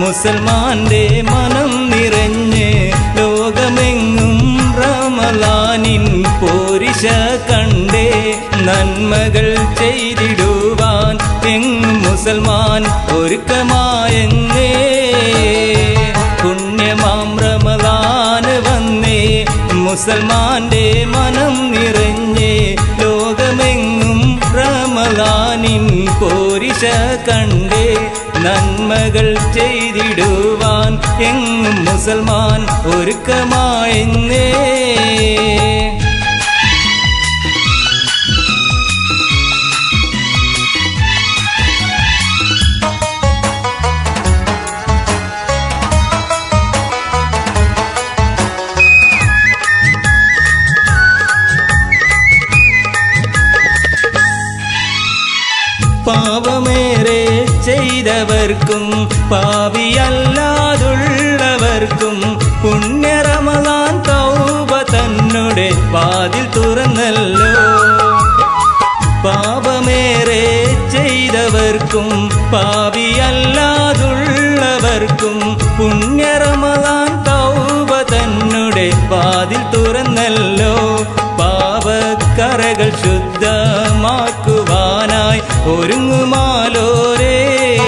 മുസൽമാന്റെ മനം നിറഞ്ഞ് ലോകമെങ്ങും റമലാനിൻ പോരിശ കണ്ടേ നന്മകൾ ചെയ്തിടുവാൻ എങ്ങും മുസൽമാൻ ഒരുക്കമായെന്നേ പുണ്യമാം റമലാന് വന്നേ മുസൽമാന്റെ മനം നിറഞ്ഞേ ലോകമെങ്ങും റമലാനിൻ പോരിശ കണ്ടേ നന്മകൾ ചെയ്തിടുവാൻ എങ്ങും മുസൽമാൻ ഒരുക്കമായെന്നേ പാപമേറെ ചെയ്തവർക്കും പാവിയല്ലാതുള്ളവർക്കും പുണ്യറമലാൻ തൗബ തന്നുടെ വാതിൽ തുറന്നല്ലോ പാപമേറെ ചെയ്തവർക്കും പാവിയല്ലാതുള്ളവർക്കും പുണ്യറമലാൻ തൗബ തന്നുടെ വാതിൽ തുറന്നല്ലോ പാപക്കറകൾ ശുദ്ധമാക്കുവാനായി ഒരുങ്ങുമാലോരേ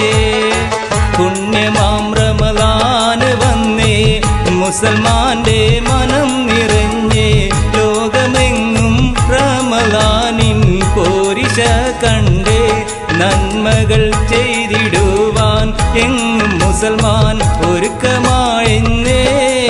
പുണ്യമാം റമലാന് വന്നേ മുസൽമാന്റെ മനം നിറഞ്ഞേ ലോകമെങ്ങും റമലാനിൻ പോരിശ കണ്ടേ നന്മകൾ ചെയ്തിടുവാൻ എങ്ങും മുസൽമാൻ ഒരുക്കമായെന്നേ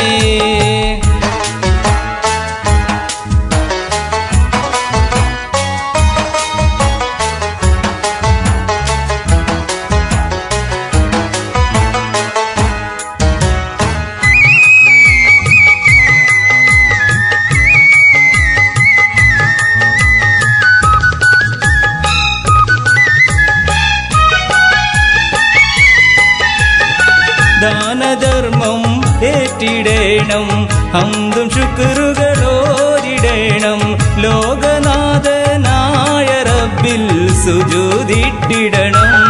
ദാനധർമ്മം ഏറ്റിടേണം ഹന്തും ശുക്രുകളോരിടേണം ലോകനാഥനായ റബ്ബിൽ സുജൂതിട്ടിടണം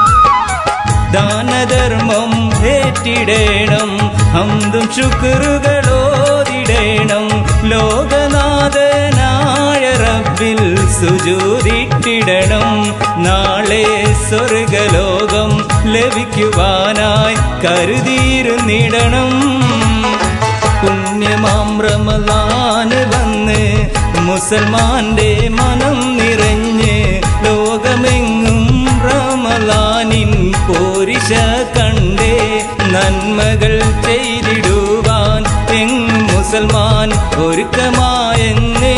ദാനധർമ്മം ഏറ്റിടേണം ഹന്തും ശുക്രുകളോരിടേണം ലോകനാഥനായ റബ്ബിൽ സുജൂതിട്ടിടണം നാളെ സ്വർഗലോകം ലഭിക്കുവാനായി കരുതിയിരുന്നിടണം പുണ്യമാം റമലാന് വന്ന് മുസൽമാന്റെ മനം നിറഞ്ഞ് ലോകമെങ്ങും റമലാനിൻ പോരിശ കണ്ടേ നന്മകൾ ചെയ്തിടുവാൻ എങ്ങും മുസൽമാൻ ഒരുക്കമായെന്നേ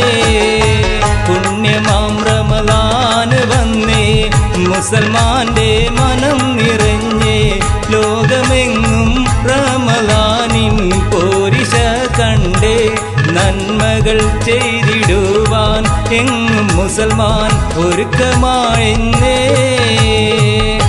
പുണ്യമാം റമലാന് വന്നേ മുസൽമാന്റെ മനം നിറഞ്ഞേ ലോകമെങ്ങും റമലാനിൻ പോരിശ കണ്ടേ നന്മകൾ ചെയ്തിടുവാൻ എങ്ങും മുസൽമാൻ ഒരുക്കമായെന്നേ